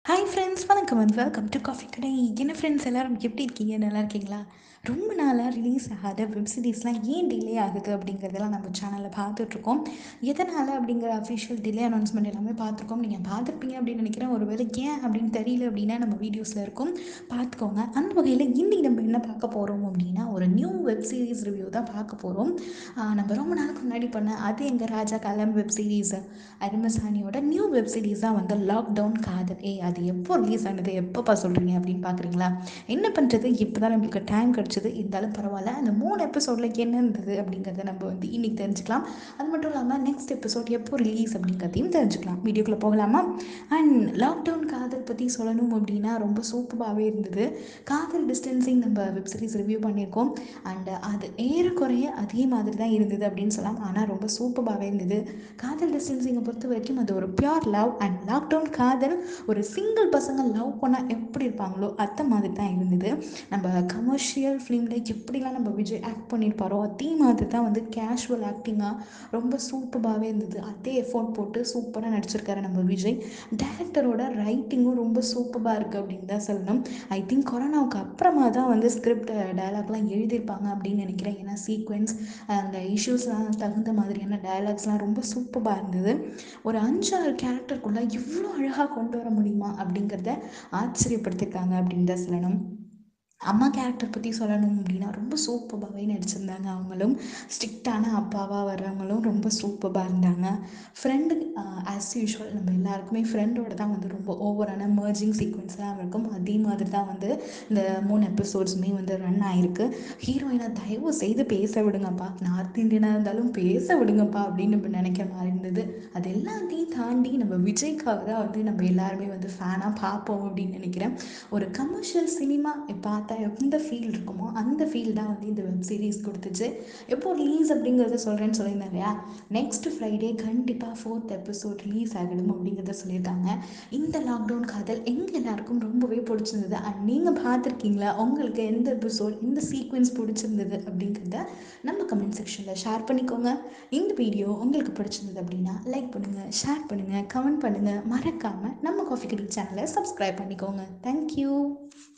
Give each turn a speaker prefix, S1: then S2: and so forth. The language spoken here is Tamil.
S1: ஹாய் ஃப்ரெண்ட்ஸ் வணக்கம் அண்ட் வெல்கம் டு காஃபி கடை என்ன ஃப்ரெண்ட்ஸ் எல்லாரும் எப்படி இருக்கீங்க நல்லா இருக்கீங்களா ரொம்ப நாளாக ரிலீஸ் ஆகாத வெப் சீரிஸ்லாம் ஏன் டிலே ஆகுது அப்படிங்கிறதெல்லாம் நம்ம சேனலில் பார்த்துட்ருக்கோம் எதனால் அப்படிங்கிற அஃபிஷியல் டிலே அனௌன்ஸ்மெண்ட் எல்லாமே பார்த்துருக்கோம் நீங்கள் பார்த்துருப்பீங்க அப்படின்னு நினைக்கிறேன் ஒரு வேளை ஏன் அப்படின்னு தெரியல அப்படின்னா நம்ம வீடியோஸில் இருக்கும் பார்த்துக்கோங்க அந்த வகையில் இன்றைக்கி நம்ம என்ன பார்க்க போகிறோம் அப்படின்னா ஒரு நியூ வெப் சீரிஸ் ரிவ்யூ தான் பார்க்க போகிறோம் நம்ம ரொம்ப நாளுக்கு முன்னாடி பண்ண அது எங்கள் ராஜா கலம் வெப் சீரிஸ் அருமசானியோட நியூ வெப் சீரிஸ் தான் வந்து லாக்டவுன் காதல் ஏ அது எப்போ ரிலீஸ் ஆனது எப்போப்பா சொல்கிறீங்க அப்படின்னு பார்க்குறீங்களா என்ன பண்ணுறது இப்போ தான் நம்மளுக்கு டைம் கிடச்சிது இருந்தாலும் பரவாயில்ல அந்த மூணு எபிசோடில் என்ன இருந்தது அப்படிங்கிறத நம்ம வந்து இன்றைக்கி தெரிஞ்சுக்கலாம் அது மட்டும் இல்லாமல் நெக்ஸ்ட் எபிசோட் எப்போ ரிலீஸ் அப்படிங்கிறதையும் தெரிஞ்சுக்கலாம் வீடியோக்குள்ளே போகலாமா அண்ட் லாக்டவுன் காதல் பற்றி சொல்லணும் அப்படின்னா ரொம்ப சூப்பராகவே இருந்தது காதல் டிஸ்டன்சிங் நம்ம வெப் சீரிஸ் ரிவ்யூ பண்ணியிருக்கோம் அண்ட் அது ஏறக்குறைய அதே மாதிரி தான் இருந்தது அப்படின்னு சொல்லலாம் ஆனால் ரொம்ப சூப்பராகவே இருந்தது காதல் டிஸ்டன்சிங்கை பொறுத்த வரைக்கும் அது ஒரு பியூர் லவ் அண்ட் லாக்டவுன் காதல் ஒரு சிங்கிள் பசங்க லவ் பண்ணால் எப்படி இருப்பாங்களோ அந்த மாதிரி தான் இருந்தது நம்ம கமர்ஷியல் ஃபிலிமில் எப்படிலாம் நம்ம விஜய் ஆக்ட் பண்ணியிருப்பாரோ அதே மாதிரி தான் வந்து கேஷுவல் ஆக்டிங்காக ரொம்ப சூப்பராகவே இருந்தது அதே எஃபோர்ட் போட்டு சூப்பராக நடிச்சிருக்காரு நம்ம விஜய் டேரக்டரோட ரைட்டிங்கும் ரொம்ப சூப்பராக இருக்குது அப்படின்னு தான் சொல்லணும் ஐ திங்க் கொரோனாவுக்கு அப்புறமா தான் வந்து ஸ்கிரிப்ட் டயலாக்லாம் எழுதியிருப்பாங்க அப்படின்னு நினைக்கிறேன் ஏன்னா சீக்வென்ஸ் அந்த இஷ்யூஸ்லாம் தகுந்த மாதிரியான டயலாக்ஸ்லாம் ரொம்ப சூப்பராக இருந்தது ஒரு அஞ்சாறு கேரக்டருக்குள்ளே இவ்வளோ அழகாக கொண்டு வர முடியுமா அப்படிங்கிறத ஆச்சரியப்படுத்திருக்காங்க அப்படின்னு தான் சொல்லணும் அம்மா கேரக்டர் பற்றி சொல்லணும் அப்படின்னா ரொம்ப சூப்பராகவே நடிச்சிருந்தாங்க அவங்களும் ஸ்ட்ரிக்டான அப்பாவாக வர்றவங்களும் ரொம்ப சூப்பராக இருந்தாங்க ஃப்ரெண்டு ஆஸ் யூஷுவல் நம்ம எல்லாருக்குமே ஃப்ரெண்டோட தான் வந்து ரொம்ப ஓவரான மர்ஜிங் சீக்வன்ஸ்லாம் இருக்கும் அதே மாதிரி தான் வந்து இந்த மூணு எபிசோட்ஸுமே வந்து ரன் ஆகிருக்கு ஹீரோயினை தயவு செய்து பேச விடுங்கப்பா நார்த் இந்தியனாக இருந்தாலும் பேச விடுங்கப்பா அப்படின்னு நம்ம நினைக்கிற மாதிரி இருந்தது அது எல்லாத்தையும் தாண்டி நம்ம விஜய்க்காக தான் வந்து நம்ம எல்லாருமே வந்து ஃபேனாக பார்ப்போம் அப்படின்னு நினைக்கிறேன் ஒரு கமர்ஷியல் சினிமா பார்த்து பார்த்தா எந்த ஃபீல் இருக்குமோ அந்த ஃபீல் தான் வந்து இந்த வெப் சீரிஸ் கொடுத்துச்சு எப்போ ரிலீஸ் அப்படிங்கிறத சொல்கிறேன்னு சொல்லியிருந்தேன் இல்லையா நெக்ஸ்ட் ஃப்ரைடே கண்டிப்பாக ஃபோர்த் எபிசோட் ரிலீஸ் ஆகிடும் அப்படிங்கிறத சொல்லியிருக்காங்க இந்த லாக்டவுன் காதல் எங்கள் எல்லாருக்கும் ரொம்பவே பிடிச்சிருந்தது அண்ட் நீங்கள் பார்த்துருக்கீங்களா உங்களுக்கு எந்த எபிசோட் இந்த சீக்வன்ஸ் பிடிச்சிருந்தது அப்படிங்கிறத நம்ம கமெண்ட் செக்ஷனில் ஷேர் பண்ணிக்கோங்க இந்த வீடியோ உங்களுக்கு பிடிச்சிருந்தது அப்படின்னா லைக் பண்ணுங்கள் ஷேர் பண்ணுங்கள் கமெண்ட் பண்ணுங்கள் மறக்காமல் நம்ம காஃபி கடி சேனலை சப்ஸ்கிரைப் பண்ணிக்கோங்க தேங்க்யூ